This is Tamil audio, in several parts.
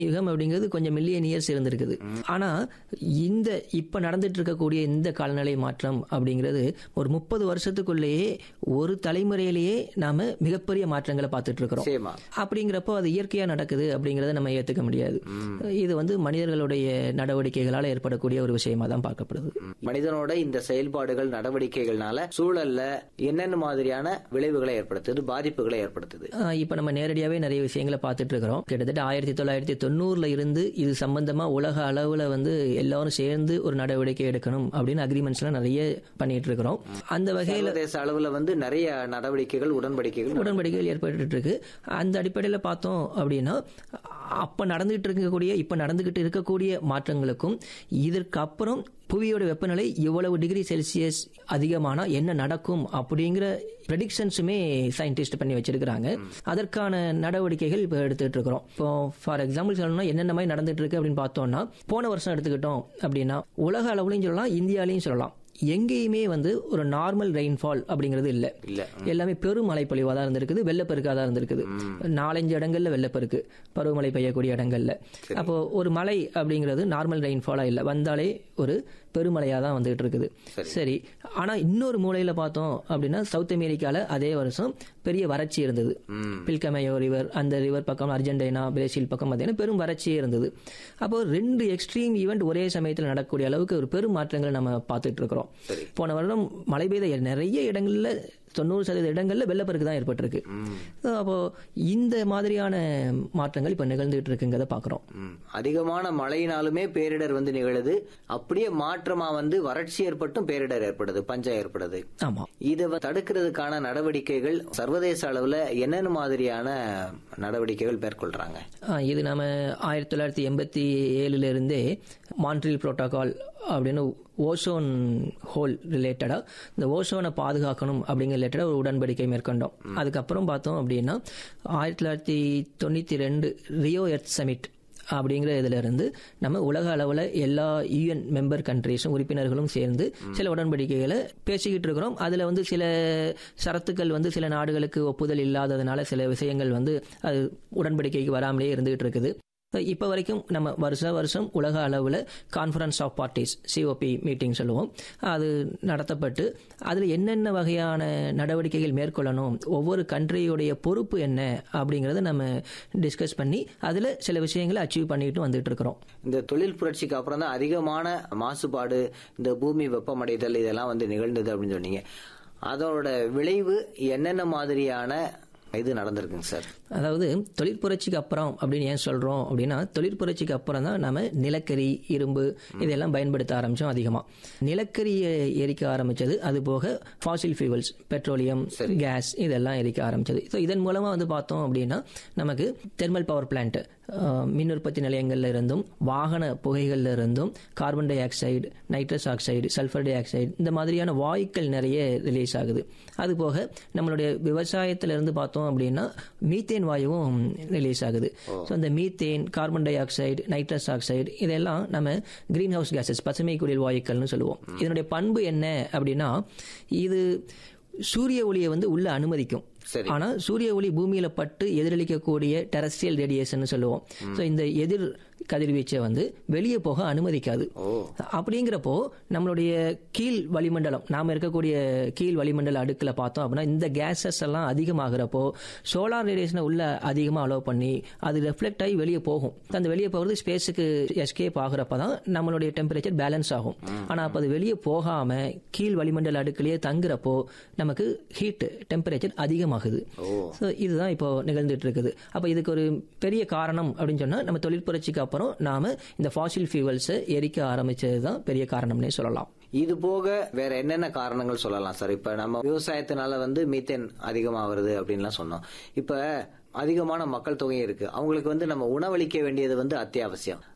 யுகம் அப்படிங்கிறது கொஞ்சம் மில்லியன் இயர்ஸ் இருந்திருக்குது ஆனா இந்த இப்ப நடந்துட்டு இருக்கக்கூடிய இந்த காலநிலை மாற்றம் அப்படிங்கிறது ஒரு முப்பது வருஷத்துக்குள்ளேயே ஒரு தலைமுறையிலேயே நாம மிகப்பெரிய மாற்றங்களை பார்த்துட்டு இருக்கிறோம் நிச்சயமா அப்படிங்கிறப்போ அது இயற்கையா நடக்குது அப்படிங்கறத நம்ம ஏத்துக்க முடியாது இது வந்து மனிதர்களுடைய நடவடிக்கைகளால் ஏற்படக்கூடிய ஒரு விஷயமா தான் பார்க்கப்படுது ம். மனிதனோட இந்த செயல்பாடுகள் நடவடிக்கைகள்னால சூழல்ல என்னென்ன மாதிரியான விளைவுகளை ஏற்படுத்துது பாதிப்புகளை ஏற்படுத்துது ஆஹ் இப்ப நம்ம நேரடியாவே நிறைய விஷயங்களை பார்த்துட்டு இருக்கிறோம் கிட்டத்தட்ட ஆயிரத்தி தொள்ளாயிரத்தி தொண்ணூறுல இருந்து இது சம்பந்தமா உலக அளவுல வந்து எல்லாரும் சேர்ந்து ஒரு நடவடிக்கை எடுக்கணும் அப்படின்னு அக்ரிமெண்ட்ஸ் எல்லாம் நிறைய பண்ணிட்டு இருக்கிறோம் அந்த வகையில சர்வதேச அளவுல வந்து நிறைய நடவடிக்கைகள் உடன்படிக்கைகள் உடன்படிக்கைகள் ஏற்பட்டு இருக்கு அந்த அடிப்படையில் பார்த்தோம் அப்படின்னா அப்ப நடந்துகிட்டு இருக்கக்கூடிய இப்ப நடந்துகிட்டு இருக்கக்கூடிய மாற்றங்களுக்கும் இதற்கு அப்புறம் புவியோட வெப்பநிலை இவ்வளவு டிகிரி செல்சியஸ் அதிகமானா என்ன நடக்கும் அப்படிங்கிற ப்ரெடிக்ஷன்ஸுமே சயின்டிஸ்ட் பண்ணி வச்சிருக்கிறாங்க அதற்கான நடவடிக்கைகள் இப்போ எடுத்துட்டு இருக்கிறோம் இப்போ ஃபார் எக்ஸாம்பிள் சொல்லணும்னா என்னென்ன மாதிரி நடந்துட்டு இருக்கு அப்படின்னு பார்த்தோம்னா போன வருஷம் எடுத்துக்கிட்டோம் அப்படின்னா உலக அளவுலையும் சொல்லலாம் இந்தியாலையும் சொல்லலாம் எங்கேயுமே வந்து ஒரு நார்மல் ரெயின்ஃபால் அப்படிங்கிறது இல்லை இல்ல எல்லாமே பெரும் மழை பொழிவாக தான் இருந்திருக்குது வெள்ளப்பெருக்காக தான் இருந்திருக்குது நாலஞ்சு இடங்கள்ல வெள்ளப்பெருக்கு பருவமழை பெய்யக்கூடிய இடங்கள்ல அப்போ ஒரு மழை அப்படிங்கிறது நார்மல் ரெயின்ஃபாலா இல்லை வந்தாலே ஒரு பெருமழையா தான் வந்துகிட்டு இருக்குது சரி ஆனா இன்னொரு மூலையில பார்த்தோம் அப்படின்னா சவுத் அமெரிக்கால அதே வருஷம் பெரிய வறட்சி இருந்தது பில்கமேயோ ரிவர் அந்த ரிவர் பக்கம் அர்ஜென்டினா பிரேசில் பக்கம் பார்த்தீங்கன்னா பெரும் வறட்சியே இருந்தது அப்போ ரெண்டு எக்ஸ்ட்ரீம் ஈவெண்ட் ஒரே சமயத்தில் நடக்கக்கூடிய அளவுக்கு ஒரு பெரும் மாற்றங்களை நம்ம பார்த்துட்டு இருக்கிறோம் போன வருடம் மழை பெய்த நிறைய இடங்கள்ல தொண்ணூறு சதவீத இடங்கள்ல வெள்ளப்பெருக்கு தான் ஏற்பட்டிருக்கு So, அப்போ இந்த மாதிரியான மாற்றங்கள் இப்ப நிகழ்ந்துட்டு இருக்குங்கிறத பாக்குறோம் ம். அதிகமான மழையினாலுமே பேரிடர் வந்து நிகழுது அப்படியே மாற்றமா வந்து வறட்சி ஏற்பட்டும் பேரிடர் ஏற்படுது பஞ்சம் ஏற்படுது ஆமா இதை வ- தடுக்கிறதுக்கான நடவடிக்கைகள் சர்வதேச அளவுல என்னென்ன மாதிரியான நடவடிக்கைகள் மேற்கொள்றாங்க ஆ, இது நம்ம ஆயிரத்தி தொள்ளாயிரத்தி எண்பத்தி ஏழுல இருந்தே மான்ட்ரியல் புரோட்டோகால் அப்படின்னு ஓசோன் ஹோல் ரிலேட்டடா இந்த ஓசோனை பாதுகாக்கணும் அப்படிங்கிற ரிலேட்டடா ஒரு உடன்படிக்கை மேற்கொண்டோம் அதுக்கப்புறம் பார்த்தோம் அப்படின்னா ஆயிரத்தி தொள்ளாயிரத்தி தொண்ணூத்தி ரெண்டு ரியோ எர்த் சமிட் அப்படிங்கிற இதுல இருந்து நம்ம உலக அளவுல எல்லா யூஎன் மெம்பர் கண்ட்ரீஸும் உறுப்பினர்களும் சேர்ந்து சில உடன்படிக்கைகளை பேசிக்கிட்டு இருக்கிறோம் அதுல வந்து சில சரத்துக்கள் வந்து சில நாடுகளுக்கு ஒப்புதல் இல்லாததுனால சில விஷயங்கள் வந்து அது உடன்படிக்கைக்கு வராமலே இருந்துகிட்டு இருக்குது இப்போ வரைக்கும் நம்ம வருஷ வருஷம் உலக அளவில் conference of parties COP meeting சொல்லுவோம் அது நடத்தப்பட்டு அதில் என்னென்ன வகையான நடவடிக்கைகள் மேற்கொள்ளணும் ஒவ்வொரு கண்ட்ரியுடைய பொறுப்பு என்ன அப்படிங்கிறத நம்ம டிஸ்கஸ் பண்ணி அதில் சில விஷயங்களை அச்சீவ் பண்ணிட்டு வந்துட்டு இருக்கிறோம் இந்த தொழில் புரட்சிக்கு அப்புறம் தான் அதிகமான மாசுபாடு இந்த பூமி வெப்பமடைதல் இதெல்லாம் வந்து நிகழ்ந்தது அப்படின்னு சொன்னீங்க அதோட விளைவு என்னென்ன மாதிரியான இது நடந்திருக்குங்க சார் அதாவது தொழிற்புரட்சிக்கு அப்புறம் அப்படின்னு ஏன் சொல்றோம் அப்படின்னா தொழிற்புரட்சிக்கு அப்புறம் தான் நம்ம நிலக்கரி இரும்பு இதெல்லாம் பயன்படுத்த ஆரம்பிச்சோம் அதிகமா நிலக்கரியை எரிக்க ஆரம்பிச்சது அது போக ஃபாசில் ஃபியூவல்ஸ் பெட்ரோலியம் கேஸ் இதெல்லாம் எரிக்க ஆரம்பிச்சது ஸோ இதன் மூலமா வந்து பார்த்தோம் அப்படின்னா நமக்கு தெர்மல் பவர் பிளான்ட் மின் உற்பத்தி நிலையங்கள்ல இருந்தும் வாகன புகைகள்ல இருந்தும் carbon dioxide nitrous oxide sulphur dioxide இந்த மாதிரியான வாயுக்கள் நிறைய ரிலீஸ் ஆகுது அது போக நம்மளுடைய விவசாயத்துல இருந்து பார்த்தோம் அப்படின்னா மீத்தேன் வாயுவும் ரிலீஸ் ஆகுது ஸோ இந்த methane carbon dioxide nitrous oxide இதெல்லாம் நம்ம கிரீன் ஹவுஸ் கேசஸ் பசுமை குடில் வாயுக்கள்னு சொல்லுவோம் இதனுடைய பண்பு என்ன அப்படின்னா இது சூரிய ஒளியை வந்து உள்ள அனுமதிக்கும் சரி. ஆனா சூரிய ஒளி பூமியில பட்டு எதிரொலிக்கக்கூடிய டெரஸ்ட்ரியல் ரேடியேஷன் சொல்லுவோம் ஸோ இந்த எதிர் கதிர்வீச்சை வந்து வெளியே போக அனுமதிக்காது அப்படிங்கிறப்போ நம்மளுடைய கீழ் வளிமண்டலம் நாம இருக்கக்கூடிய கீழ் வளிமண்டல அடுக்குல பார்த்தோம் அப்படின்னா இந்த கேசஸ் எல்லாம் அதிகமாகிறப்போ சோலார் ரேடியேஷனை உள்ள அதிகமாக அலோவ் பண்ணி அது ரெஃப்ளெக்ட் ஆகி வெளியே போகும் அந்த வெளியே போகிறது ஸ்பேஸுக்கு எஸ்கேப் ஆகுறப்ப தான் நம்மளுடைய டெம்பரேச்சர் பேலன்ஸ் ஆகும் ஆனா அப்போ அது வெளியே போகாம கீழ் வளிமண்டல அடுக்குலயே தங்குறப்போ நமக்கு ஹீட் டெம்பரேச்சர் அதிகமாகுது ஸோ இதுதான் இப்போ நிகழ்ந்துட்டு இருக்குது அப்போ இதுக்கு ஒரு பெரிய காரணம் அப்படின்னு சொன்னா நம்ம தொழிற்புரட்சிக்கு அப்புறம் நாம இந்த ஃபாசில் ஃபியூவல்ஸை எரிக்க ஆரம்பிச்சது தான் பெரிய காரணம்னே சொல்லலாம் இது போக வேற என்னென்ன காரணங்கள் சொல்லலாம் சார் இப்ப நம்ம விவசாயத்தினால வந்து மீத்தேன் அதிகமா வருது அப்படின்லாம் சொன்னோம் இப்ப அதிகமான மக்கள் தொகை இருக்கு அவங்களுக்கு வந்து நம்ம உணவளிக்க வேண்டியது வந்து அத்தியாவசியம்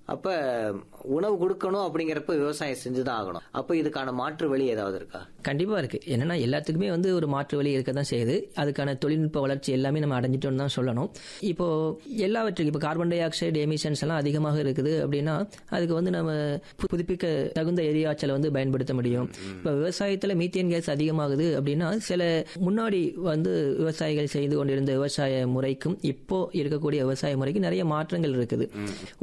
அப்ப உணவு கொடுக்கணும் அப்படிங்கிறப்ப விவசாயம் செஞ்சுதான் ஆகணும் அப்ப இதுக்கான மாற்று வழி ஏதாவது இருக்கா கண்டிப்பா இருக்கு என்னன்னா எல்லாத்துக்குமே வந்து ஒரு மாற்று வழி இருக்க தான் செய்யுது அதுக்கான தொழில்நுட்ப வளர்ச்சி எல்லாமே நம்ம அடைஞ்சிட்டோம்னு தான் சொல்லணும் இப்போ எல்லாவற்றுக்கும் இப்போ கார்பன் டை ஆக்சைடு எமிஷன்ஸ் எல்லாம் அதிகமாக இருக்குது அப்படின்னா அதுக்கு வந்து நம்ம பு- புதுப்பிக்க தகுந்த எரியாற்றலை வந்து பயன்படுத்த முடியும் இப்போ விவசாயத்தில் மீத்தேன் கேஸ் அதிகமாகுது அப்படின்னா சில முன்னாடி வந்து விவசாயிகள் செய்து கொண்டிருந்த விவசாய முறைக்கும் இப்போ இருக்கக்கூடிய விவசாய முறைக்கும் நிறைய மாற்றங்கள் இருக்குது